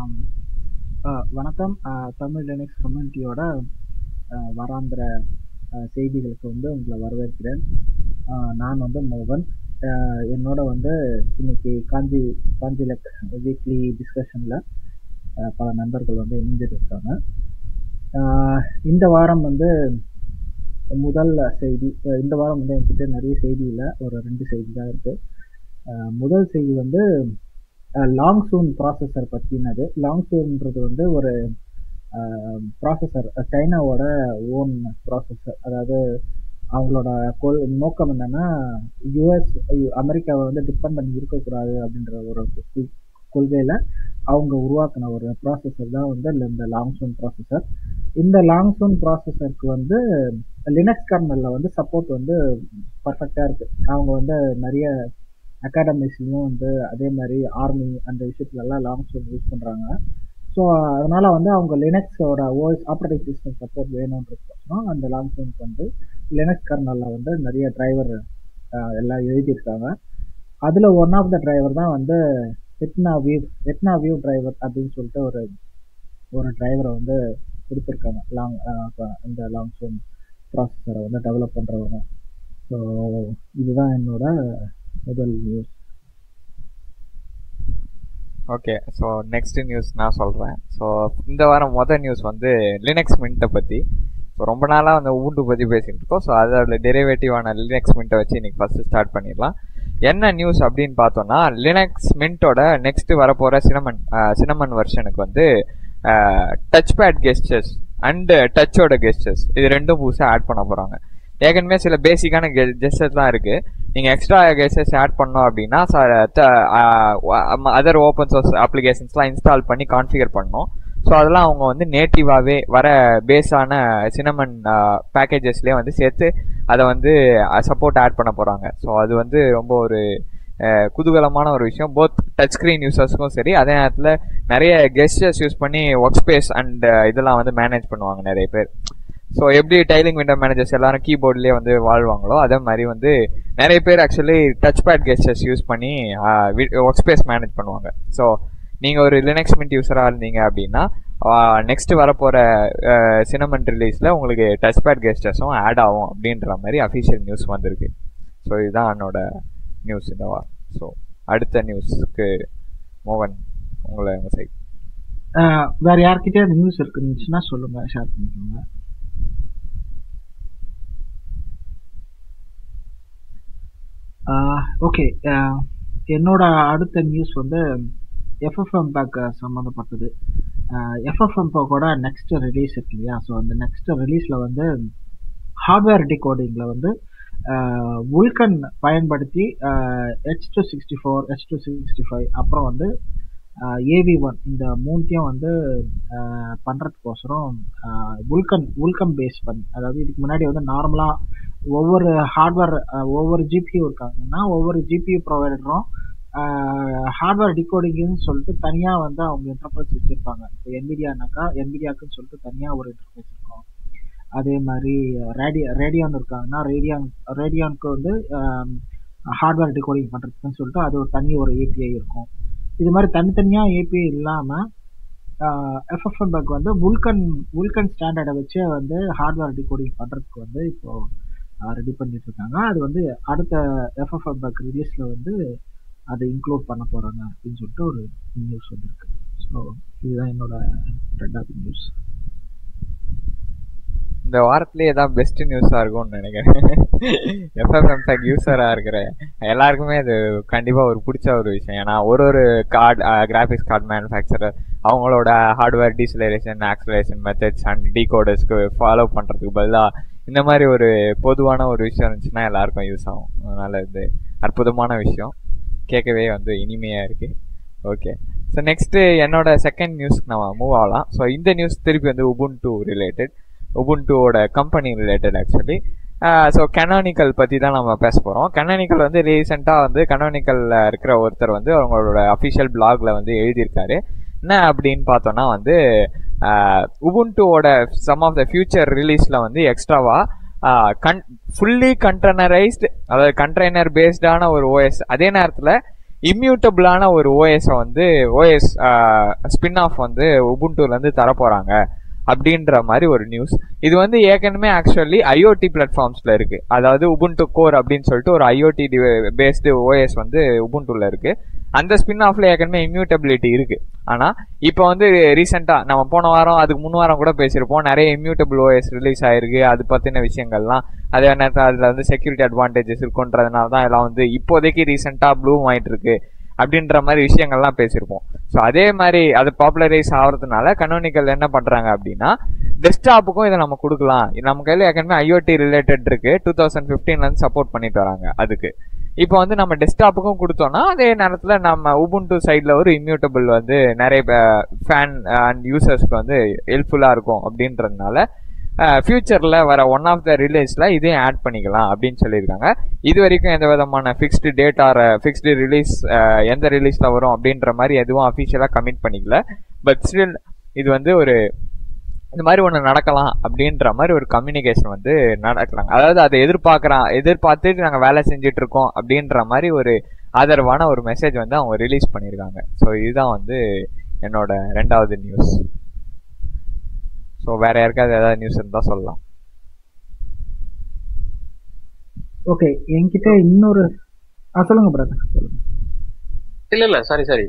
ஆம். அ வணக்கம். அ தமிழ் லினக்ஸ் கம்யூனிட்டியோட அ வாராந்திர அ செய்திகளுக்கு வந்து உங்கள வரவேற்கிறேன். அ நான் வந்து மோகன். அ என்னோட வந்து இன்னைக்கு காஞ்சி காஞ்சி லெக் வீக்லி டிஸ்கஷன்ல அ பல நண்பர்கள் வந்து இணைஞ்சிருக்காங்க. அ இந்த வாரம் வந்து முதல் செய்தி அ இந்த வாரம் வந்து என்கிட்ட நெறைய செய்தி இல்ல. ஒரு 2 செய்தி தான் இருக்கு. அ முதல் செய்தி வந்து அ லாங்சூன் ப்ராசஸர் பத்தினது. லாங்சூன்ன்றது வந்து ஒரு அ ப்ராசஸர் சைனாவோட ஓன் ப்ராசஸர். அதாவது அவங்களோட கொள் நோக்கம் என்னன்னா, யுஎஸ், அமெரிக்காவ வந்து டிபெண்ட் பண்ணி இருக்கக்கூடாது அப்படின்ற ஒரு கொ கொள்கையில அவங்க உருவாக்குன ஒரு ப்ராசஸர் தான் வந்து இந்த லாங்சூன் ப்ராசஸர். இந்த லாங்சூன் ப்ராசஸருக்கு வந்து லினக்ஸ் கர்னல்ல வந்து சப்போர்ட் வந்து பெர்ஃபெக்ட்டா இருக்கு. அவங்க வந்து நெறைய அகாடமிஸ்லயும் வந்து அதே மாரி ஆர்மி அந்த விஷயத்துலலாம் லாங்சூன் யூஸ் பண்றாங்க. ஸோ அதனால வந்து அவங்க லினக்ஸோட ஓஎஸ் ஆப்பரேட்டிங் சிஸ்டம் சப்போர்ட் வேணுன்றதுக்கோசரம் அந்த லாங்சூனுக்கு வந்து லினக்ஸ் கர்னல்ல வந்து நெறைய டிரைவர் அ எல்லாம் எழுதியிருக்காங்க. அதுல ஒன் ஆஃப் த டிரைவர் தான் வந்து Etnaviv Etnaviv driver அப்படின்னு சொல்லிட்டு ஒரு ஒரு டிரைவர வந்து குடுத்துருக்காங்க. லாங் அ இந்த லாங்சூன் ப்ராசஸர வந்து டெவலப் பண்றவங்க. ஸோ இதுதான் என்னோட முதல் news. Okay. So next news நான் சொல்றேன். ஸோ இந்த வாரம் மொத நியூஸ் வந்து லினக்ஸ் மின்ட்ட பத்தி. ஸோ ரொம்ப நாளா வந்து உபுண்டு பத்தி பேசிட்டு இருக்கோம். ஸோ அதோட டெரிவேட்டிவான லினக்ஸ் மின்ட்ட வச்சு இன்னைக்கு ஃபர்ஸ்ட் ஸ்டார்ட் பண்ணிடலாம். என்ன நியூஸ் அப்படின்னு பார்த்தோம்னா லினக்ஸ் மின்ட்டோட நெக்ஸ்ட் வரப்போற சினமன் சினமன் வெர்ஷனுக்கு வந்து டச் பேட் கெஸ்டர்ஸ் அண்ட் டச்சோட கெஸ்டர்ஸ் இது ரெண்டும் புதுசாக ஆட் பண்ண போறாங்க. ஏற்கனவே சில பேசிக்கான கெஸ்டர்ஸ் தான் இருக்கு. நீங்க எக்ஸ்ட்ரா கெஸ்டர்ஸ் ஆட் பண்ணோம் அப்படின்னா அதர் ஓப்பன் சோர்ஸ் அப்ளிகேஷன்ஸ்லாம் இன்ஸ்டால் பண்ணி கான்ஃபிகர் பண்ணணும். ஸோ அதெல்லாம் அவங்க வந்து நேட்டிவாகவே வர பேஸான சினமன் பேக்கேஜஸ்லேயே வந்து சேர்த்து அதை வந்து சப்போர்ட் ஆட் பண்ண போகிறாங்க ஸோ அது வந்து ரொம்ப ஒரு குதூகலமான ஒரு விஷயம் போத் டச் ஸ்க்ரீன் யூசர்ஸ்க்கும் சரி அதே நேரத்தில் நிறைய கெஸ்டர்ஸ் யூஸ் பண்ணி ஒர்க் ஸ்பேஸ் அண்ட் இதெல்லாம் வந்து மேனேஜ் பண்ணுவாங்க நிறைய பேர் ஸோ எப்படி டைலிங் விண்டோ மேனேஜர்ஸ் எல்லாரும் கீபோர்ட்லேயே வந்து வாழ்வாங்களோ அதே மாதிரி வந்து நிறைய பேர் actually touch pad gestures use பண்ணி ஒர்க் ஸ்பேஸ் மேனேஜ் பண்ணுவாங்க ஸோ நீங்கள் ஒரு லினக்ஸ் மின்ட் யூஸராக இருந்தீங்க அப்படின்னா நெக்ஸ்ட் வரப்போகிற சினமன் ரிலீஸில் உங்களுக்கு டச் பேட் கெஸ்டர்ஸும் ஆட் ஆகும் அப்படின்ற மாதிரி அஃபிஷியல் நியூஸ் வந்திருக்கு ஸோ இதுதான் என்னோட நியூஸ் இந்த வாரம் ஸோ அடுத்த நியூஸ்க்கு மோகன் உங்களை உங்கள் சைட் வேற யார்கிட்ட நியூஸ் இருக்குன்னு சொல்லுங்க ஷேர் பண்ணிக்கோங்க ஓகே என்னோட அடுத்த நியூஸ் வந்து எஃப்எஃப்எம் பேக் சம்மந்தப்பட்டது எஃப்எஃப்எம் கூட நெக்ஸ்ட் ரிலீஸ் இருக்கு இல்லையா ஸோ அந்த நெக்ஸ்ட் ரிலீஸில் வந்து ஹார்ட்வேர் டிகோடிங்கில் வந்து உல்கன் பயன்படுத்தி H two sixty four H two sixty five அப்புறம் வந்து ஏவி ஒன் இந்த மூணுத்தையும் வந்து பண்ணுறதுக்கோசரம் உல்கன் உல்கம் பேஸ் பண்ணி அதாவது இதுக்கு முன்னாடி வந்து நார்மலாக ஒவ்வொரு ஹார்ட்வேர் ஒவ்வொரு ஜிபியூ இருக்காங்கன்னா ஒவ்வொரு ஜிபியூ ப்ரொவைடரும் ஹார்ட்வேர் டிகோடிங்னு சொல்லிட்டு தனியாக வந்து அவங்க இன்டர்ஃபேஸ் வச்சுருப்பாங்க இப்போ என்விடியானாக்கா என்விடியாக்குன்னு சொல்லிட்டு தனியாக ஒரு இன்டர்ஃபேஸ் இருக்கும் அதே மாதிரி ரேடியா ரேடியான் இருக்காங்கன்னா ரேடியான் ரேடியானுக்கு வந்து ஹார்ட்வேர் டிகோடிங் பண்ணுறதுக்குன்னு சொல்லிட்டு அது ஒரு தனி ஒரு ஏபிஐ இருக்கும் இது மாதிரி தனித்தனியாக ஏபிஐ இல்லாமல் எஃப்எஃப்எம் பேக் வந்து உல்கன் உல்கன் ஸ்டாண்டர்டை வச்சு வந்து ஹார்ட்வேர் டிகோடிங் பண்ணுறதுக்கு வந்து இப்போது ரெடி பண்ணிட்டு இருக்காங்க அது வந்து அடுத்த எஃப்எஃப்எம் பேக் ரிலீஸில் வந்து அதை இன்க்ளூட் பண்ண போகிறாங்க அப்படின்னு சொல்லிட்டு ஒரு நியூஸ் வந்திருக்கு ஸோ இதுதான் என்னோட ரெண்டாவது நியூஸ் இந்த வாரத்திலேயே தான் பெஸ்ட் நியூஸாக இருக்கும்னு நினைக்கிறேன் எஃப்எஃப்எம் பேக் யூஸராக இருக்கிற எல்லாருக்குமே அது கண்டிப்பாக ஒரு பிடிச்ச ஒரு விஷயம் ஏன்னா ஒரு ஒரு கார்டு கிராஃபிக்ஸ் கார்டு மேனுஃபேக்சரர் அவங்களோட hardware deceleration acceleration methods and டீகோடர்ஸ்க்கு ஃபாலோ பண்ணுறதுக்கு பதிலாக இந்த மாதிரி ஒரு பொதுவான ஒரு விஷயம் இருந்துச்சுன்னா எல்லாருக்கும் யூஸ் ஆகும் அதனால் இது அற்புதமான விஷயம் கேட்கவே வந்து இனிமையாக இருக்குது ஓகே ஸோ நெக்ஸ்ட்டு என்னோட செகண்ட் நியூஸ்க்கு நம்ம மூவ் ஆகலாம் ஸோ இந்த நியூஸ் திருப்பி வந்து உபுன் டூ ரிலேட்டட் உபுன்டூவோட company related actually so Canonical பற்றி தான் நம்ம பேச போகிறோம் கனானிக்கல் வந்து ரீசெண்டாக வந்து கனானிக்கலில் இருக்கிற ஒருத்தர் வந்து அவங்களோட அஃபிஷியல் பிளாகில் வந்து எழுதியிருக்காரு என்ன அப்படின்னு பார்த்தோன்னா வந்து உபுன்டூவோட சம் ஆஃப் த ஃபியூச்சர் ரிலீஸில் வந்து எக்ஸ்ட்ராவாக கன் ஃபுல்லி கண்டெய்னரைஸ்டு அதாவது கண்டெய்னர் பேஸ்டான ஒரு ஓஎஸ் அதே நேரத்தில் இம்யூட்டபிளான ஒரு ஓஎஸை வந்து ஓஎஸ் ஸ்பின் ஆஃப் வந்து உபுண்டூலேருந்து தரப்போகிறாங்க அப்படின்ற மாதிரி ஒரு நியூஸ் இது வந்து ஏற்கனவே ஆக்சுவலி ஐஓடி பிளாட்ஃபார்ம்ஸ்ல இருக்கு அதாவது உபுண்டு கோர் அப்படின்னு சொல்லிட்டு ஒரு ஐஓடி பேஸ்டு ஓஎஸ் வந்து உபுண்டுல இருக்கு அந்த ஸ்பின் ஆஃப்ல ஏற்கனவே இம்யூட்டபிலிட்டி இருக்கு ஆனா இப்போ வந்து ரீசெண்டா நம்ம போன வாரம் அதுக்கு முன் வாரம் கூட பேசியிருப்போம் நிறைய இம்யூட்டபிள் ஓஎஸ் ரிலீஸ் ஆயிருக்கு அது பத்தின விஷயங்கள்லாம் அதே நேரத்தில் அதுல வந்து செக்யூரிட்டி அட்வான்டேஜஸ் இருக்குன்றதுனால தான் எல்லாம் வந்து இப்போதைக்கு ரீசெண்டா ப்ளூம் ஆயிட்டு இருக்கு அப்படின்ற மாதிரி விஷயங்கள்லாம் பேசியிருப்போம் ஸோ அதே மாதிரி அது பாப்புலரைஸ் ஆகிறதுனால கனோனிக்கல் என்ன பண்றாங்க அப்படின்னா டெஸ்க்டாப்புக்கும் இதை நம்ம கொடுக்கலாம் நம்ம கையில் ஏற்கனவே ஐஓடி ரிலேட்டட் இருக்கு டூ தௌசண்ட் ஃபிஃப்டீன்லேருந்து சப்போர்ட் பண்ணிட்டு வராங்க அதுக்கு இப்போ வந்து நம்ம டெஸ்க்டாப்புக்கும் கொடுத்தோம்னா அதே நேரத்தில் நம்ம உபுண்டு சைடில் ஒரு இம்யூட்டபிள் வந்து நிறைய ஃபேன் அண்ட் யூசர்ஸ்க்கு வந்து ஹெல்ப்ஃபுல்லாக இருக்கும் அப்படின்றதுனால ஃபியூச்சரில் வர ஒன் ஆஃப் த ரிலீஸில் இதையும் ஆட் பண்ணிக்கலாம் அப்படின்னு சொல்லியிருக்காங்க இது வரைக்கும் எந்த விதமான fixed date or fixed release எந்த ரிலீஸில் வரும் அப்படின்ற மாதிரி எதுவும் அஃபிஷியலாக கமிட் பண்ணிக்கல பட் ஸ்டில் இது வந்து ஒரு இந்த மாதிரி ஒன்று நடக்கலாம் அப்படின்ற மாதிரி ஒரு கம்யூனிகேஷன் வந்து நடக்கலாங்க அதாவது அதை எதிர்பார்க்குறான் எதிர்பார்த்துட்டு நாங்கள் வேலை செஞ்சுட்டு இருக்கோம் அப்படின்ற மாதிரி ஒரு ஆதரவான ஒரு மெசேஜ் வந்து அவங்க ரிலீஸ் பண்ணியிருக்காங்க ஸோ இதுதான் வந்து என்னோட ரெண்டாவது நியூஸ் ஸோ வேற யாருக்காவது ஏதாவது நியூஸ் இருந்தால் சொல்லலாம் ஓகே என்கிட்ட இன்னொரு ஆ சொல்லுங்க பிரதர் சொல்லுங்க இல்ல இல்ல சாரி சாரி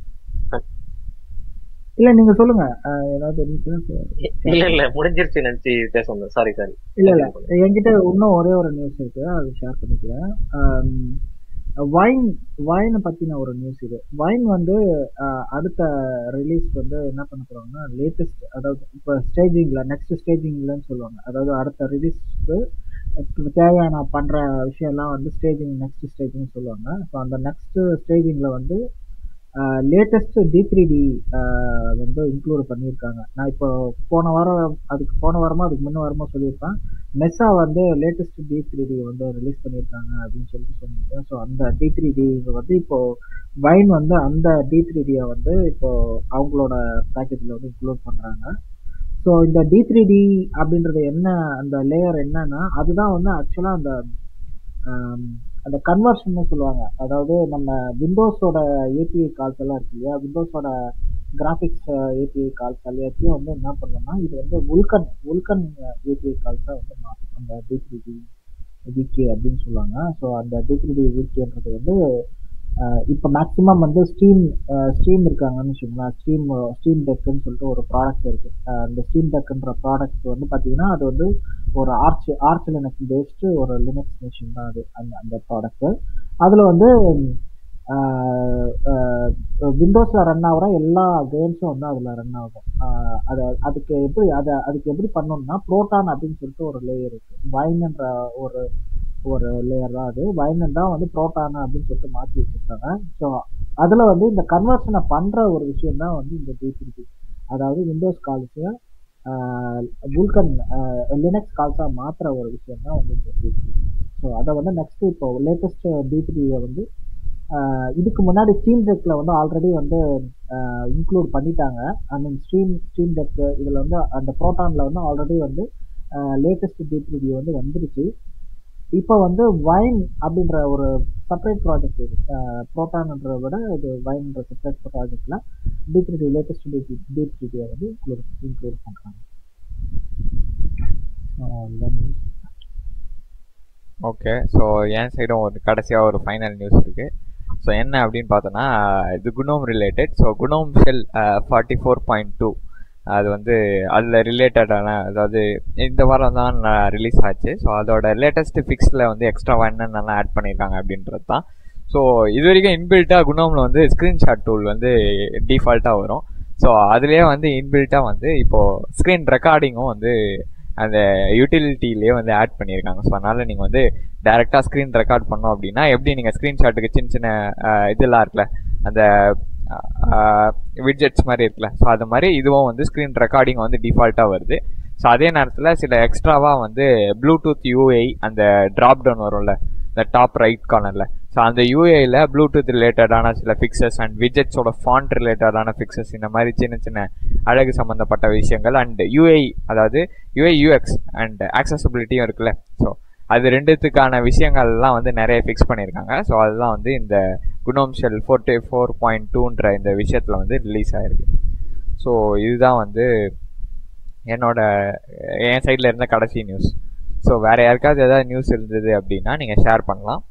இல்ல நீங்க சொல்லுங்க அஹ், ஏதாவது இருந்துச்சுன்னா சொல்லுங்க. இல்ல இல்ல முடிஞ்சிருச்சு நினைச்சு பேச வந்தேன் சாரி சாரி இல்ல இல்ல என்கிட்ட இன்னும் ஒரே ஒரு நியூஸ் இருக்கு அது ஷேர் பண்ணிக்கிறேன் வைன் வைனை பத்தின ஒரு நியூஸ் இது வைன் வந்து அஹ், அடுத்த ரிலீஸ் வந்து என்ன பண்ண போறாங்கன்னா லேட்டஸ்ட் அதாவது இப்போ ஸ்டேஜிங்ல நெக்ஸ்ட் ஸ்டேஜிங்லன்னு சொல்லுவாங்க அதாவது அடுத்த ரிலீஸ்க்கு தேவையான பண்ற விஷயம்லாம் வந்து ஸ்டேஜிங் நெக்ஸ்ட் ஸ்டேஜிங் சொல்லுவாங்க ஸோ அந்த நெக்ஸ்ட் ஸ்டேஜிங்ல வந்து லேட்டஸ்ட் டி த்ரீ டி வந்து இன்க்ளூட் பண்ணியிருக்காங்க நான் இப்போ போன வாரம் அதுக்கு போன வாரமா அதுக்கு முன்ன வாரமா சொல்லியிருப்பேன் மெஸ்ஸா வந்து லேட்டஸ்ட் டி த்ரீ டி வந்து ரிலீஸ் பண்ணியிருக்காங்க அப்படின்னு சொல்லிட்டு சொன்னீங்க ஸோ அந்த டி த்ரீ டி வந்து இப்போ வைன் வந்து அந்த டி த்ரீ டியை வந்து இப்போ அவங்களோட பேக்கேஜில் வந்து இன்க்ளூட் பண்ணுறாங்க ஸோ இந்த டி த்ரீ டி அப்படின்றது என்ன அந்த லேயர் என்னன்னா அதுதான் வந்து ஆக்சுவலாக அந்த ஆம், அந்த கன்வர்ஷன் சொல்லுவாங்க அதாவது நம்ம விண்டோஸோட ஏபிஐ கால்ஸ் எல்லாம் இருக்கு இல்லையா விண்டோஸோட கிராஃபிக்ஸ் ஏபிஐ கால்ஸ் எல்லாத்தையும் வந்து என்ன பண்ணோம்னா இது வந்து உல்கன் உல்கன் ஏபிஐ கால்ஸாக வந்து மாறும் அந்த டி த்ரீ டி விகே அப்படின்னு சொல்லுவாங்க ஸோ அந்த டி த்ரீ டி விகேன்றது வந்து அஹ், இப்போ மேக்ஸிமம் வந்து ஸ்டீம் ஸ்டீம் இருக்காங்கன்னு வச்சுக்கோங்களேன் ஸ்டீம் ஸ்டீம் டெக்குன்னு சொல்லிட்டு ஒரு ப்ராடக்ட் இருக்கு அஹ், அந்த ஸ்டீம் டெக்குன்ற ப்ராடக்ட் வந்து பார்த்தீங்கன்னா அது வந்து ஒரு ஆர்ச் ஆர்ச் லினக்ஸ் பேஸ்டு ஒரு லினக்ஸ் மிஷின் தான் அது அந்த அந்த ப்ராடக்ட் அதில் வந்து விண்டோஸில் ரன் ஆகிற எல்லா கேம்ஸும் வந்து அதில் ரன் ஆகும் ஆஹ் அது அதுக்கு எப்படி அதை அதுக்கு எப்படி பண்ணணும்னா ப்ரோட்டான் அப்படின்னு சொல்லிட்டு ஒரு லேயர் இருக்கு வைன்ன்ற ஒரு ஒரு லேயர் தான் அது வைனன் தான் வந்து ப்ரோட்டான் அப்படின்னு சொல்லிட்டு மாற்றி வச்சிருக்காங்க ஸோ அதில் வந்து இந்த கன்வர்ஷனை பண்ணுற ஒரு விஷயம் தான் வந்து இந்த டிசிபி அதாவது விண்டோஸ் கால்ஸை புல்கன் லினக்ஸ் கால்ஸாக மாற்றுற ஒரு விஷயம் தான் வந்து இந்த டிசிபி ஸோ அதை வந்து நெக்ஸ்ட் இப்போ லேட்டஸ்ட் டிசிபியை வந்து ஆஹ் இதுக்கு முன்னாடி ஸ்டீம் டெக்கில் வந்து ஆல்ரெடி வந்து இன்க்ளூட் பண்ணிட்டாங்க I mean stream stream deck இதில் வந்து அந்த ப்ரோட்டானில் வந்து ஆல்ரெடி வந்து லேட்டஸ்ட் டிசிபி வந்து வந்துருச்சு இப்போ வந்து வைன் அப்படின்ற ஒரு செப்பரேட் ப்ராஜெக்ட் இது ப்ரோட்டான்ன்றதை விட இது வைன்ன்ற செப்பரேட் ப்ராஜெக்ட்ல D three D latest D three D three டியை வந்து இன்க்ளூட் இன்க்ளூட் பண்ணுறாங்க ஓகே ஸோ என் சைடும் ஒரு கடைசியாக ஒரு ஃபைனல் நியூஸ் இருக்கு ஸோ என்ன அப்படின்னு பார்த்தோன்னா இது GNOME related so GNOME shell forty four point two அது வந்து அதில் ரிலேட்டடான அதாவது இந்த வாரம் தான் ரிலீஸ் ஆச்சு ஸோ அதோட லேட்டஸ்ட் ஃபிக்ஸில் வந்து எக்ஸ்ட்ரா என்னென்னலாம் ஆட் பண்ணியிருக்காங்க அப்படின்றது தான் ஸோ இது வரைக்கும் இன்பில்ட்டாக குணோமில் வந்து ஸ்க்ரீன்ஷாட் டூல் வந்து டிஃபால்ட்டாக வரும் ஸோ அதுலேயே வந்து இன்பில்ட்டாக வந்து இப்போது ஸ்க்ரீன் ரெக்கார்டிங்கும் வந்து அந்த யூட்டிலிட்டிலேயே வந்து ஆட் பண்ணியிருக்காங்க ஸோ அதனால் நீங்கள் வந்து டேரெக்டாக ஸ்க்ரீன் ரெக்கார்ட் பண்ணோம் அப்படின்னா எப்படி நீங்கள் ஸ்க்ரீன்ஷாட்டுக்கு சின்ன சின்ன அஹ், இதெல்லாம் இருக்குல்ல அந்த விட்ஜெட்ஸ் மாதிரி இருக்குல்ல ஸோ அது மாதிரி இதுவும் வந்து ஸ்க்ரீன் ரெக்கார்டிங் வந்து டிஃபால்ட்டாக வருது ஸோ அதே நேரத்தில் சில எக்ஸ்ட்ராவாக வந்து ப்ளூடூத் யூஐ அந்த ட்ராப் டவுன் வரும்ல இந்த டாப் ரைட் கார்னரில் ஸோ அந்த யூஏயில் ப்ளூடூத் ரிலேட்டடான சில ஃபிக்சஸ் அண்ட் விஜெட்ஸோட ஃபாண்ட் ரிலேட்டடான ஃபிக்சஸ் இந்த மாதிரி சின்ன சின்ன அழகு சம்மந்தப்பட்ட விஷயங்கள் அண்ட் யூஐ அதாவது யூஐ யூஎக்ஸ் அண்ட் ஆக்சசபிலிட்டியும் இருக்குல்ல ஸோ அது ரெண்டுத்துக்கான விஷயங்கள்லாம் வந்து நிறைய ஃபிக்ஸ் பண்ணியிருக்காங்க ஸோ அதுதான் வந்து இந்த GNOME shell forty four point டூன்ற இந்த விஷயத்தில் வந்து ரிலீஸ் ஆயிருக்கு ஸோ இதுதான் வந்து என்னோட என் சைடில் இருந்த கடைசி நியூஸ் ஸோ வேற யாருக்காவது ஏதாவது நியூஸ் இருந்தது அப்படின்னா நீங்கள் ஷேர் பண்ணலாம்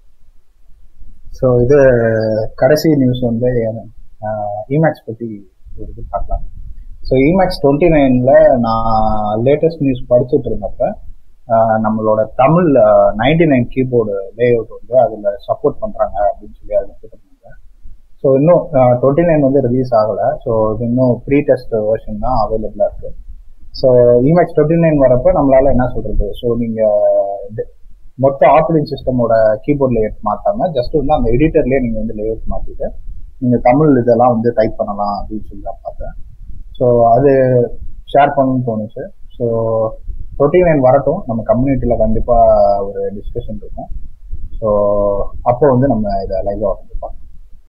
ஸோ இது கடைசி நியூஸ் வந்து இமேக்ஸ் பற்றி ஒரு இது பார்க்கலாம் ஸோ இமேக்ஸ் டுவெண்ட்டி நைனில் நான் லேட்டஸ்ட் நியூஸ் படிச்சுட்டு இருந்தப்ப ஆஹ் நம்மளோட Tamil ninety nine keyboard layout வந்து அதில் சப்போர்ட் பண்ணுறாங்க அப்படின்னு சொல்லி அதில் போட்டிருந்தாங்க ஸோ இன்னும் டுவெண்ட்டி நைன் வந்து ரிலீஸ் ஆகலை ஸோ இது இன்னும் ப்ரீ டெஸ்ட் வெர்ஷன் தான் அவைலபிளாக இருக்கு ஸோ இமேக்ஸ் டுவெண்ட்டி நைன் வரப்போ நம்மளால என்ன சொல்றது ஸோ நீங்கள் மொத்த ஆப்ரேட்டிங் சிஸ்டமோட கீபோர்ட் லேஅவுட் மாத்தாம ஜஸ்ட் வந்து அந்த எடிட்டர்லயே நீங்க வந்து லேஅவுட் மாத்திட்டு நீங்க தமிழ் இதெல்லாம் வந்து டைப் பண்ணலாம் அப்படின்னு சொல்லி நான் பார்த்தேன் ஸோ அது ஷேர் பண்ணணும்னு தோணுச்சு ஸோ டுவெண்ட்டி நைன் வரட்டும் நம்ம கம்யூனிட்டியில கண்டிப்பா ஒரு டிஸ்கஷன் இருக்கும் ஸோ அப்போ வந்து நம்ம இதை லைவா வந்து பார்க்கலாம்